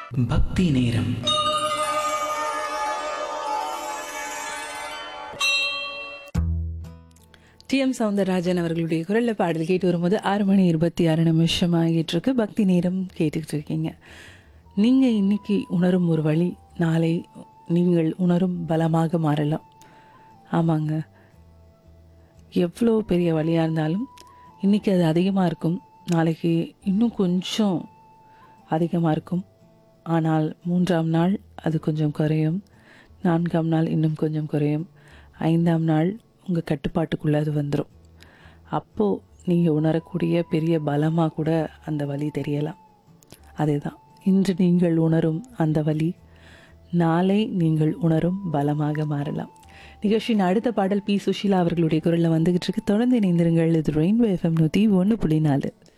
பக்தி நேரம் D M Soundararajan அவர்களுடைய குரலில் பாடல் கேட்டு வரும்போது ஆறு மணி இருபத்தி ஆறு நிமிஷம் ஆகிட்டு இருக்கு பக்தி நேரம் கேட்டுக்கிட்டு இருக்கீங்க நீங்கள் இன்னைக்கு உணரும் ஒரு வழி நாளை நீங்கள் உணரும் பலமாக மாறலாம் ஆமாங்க எவ்வளோ பெரிய வழியாக இருந்தாலும் இன்றைக்கி அது அதிகமாக இருக்கும் நாளைக்கு இன்னும் கொஞ்சம் அதிகமாக இருக்கும் ஆனால் மூன்றாம் நாள் அது கொஞ்சம் குறையும் நான்காம் நாள் இன்னும் கொஞ்சம் குறையும் ஐந்தாம் நாள் உங்கள் கட்டுப்பாட்டுக்குள்ளே அது வந்துடும் அப்போது நீங்கள் உணரக்கூடிய பெரிய பலமாக கூட அந்த வலி தெரியலாம் அதேதான் இன்று நீங்கள் உணரும் அந்த வலி நாளை நீங்கள் உணரும் பலமாக மாறலாம் நிகழ்ச்சியின் அடுத்த பாடல் பி சுஷீலா அவர்களுடைய குரலில் வந்துகிட்டு இருக்கு தொடர்ந்து இணைந்திருங்கள் இது ரெயின்போ எஃப்எம் நூற்றி ஒன்று புள்ளி நாலு